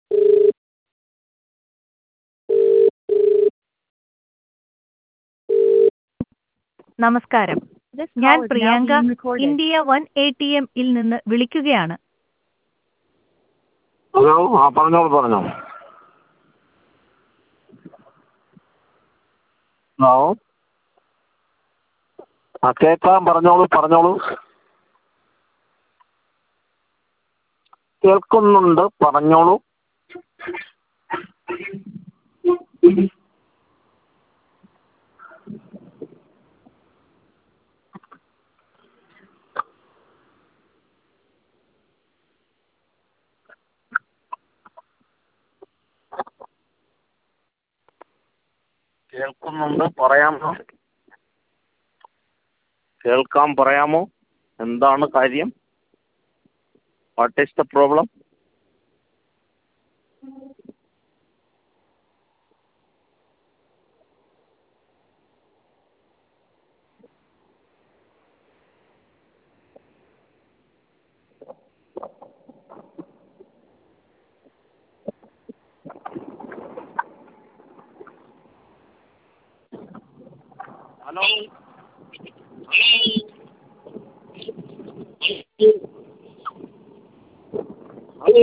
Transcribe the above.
നമസ്കാരം ഞാൻ Priyanka India one A T എമ്മിൽ നിന്ന് വിളിക്കുകയാണ് ഹലോ ആ പറഞ്ഞോളൂ പറഞ്ഞോ ഹലോ ആ കേൾക്കാം പറഞ്ഞോളൂ പറഞ്ഞോളൂ കേൾക്കുന്നുണ്ട് പറഞ്ഞോളൂ കേൾക്കുന്നുണ്ട് പറയാമോ കേൾക്കാം പറയാമോ എന്താണ് കാര്യം what is the problem hello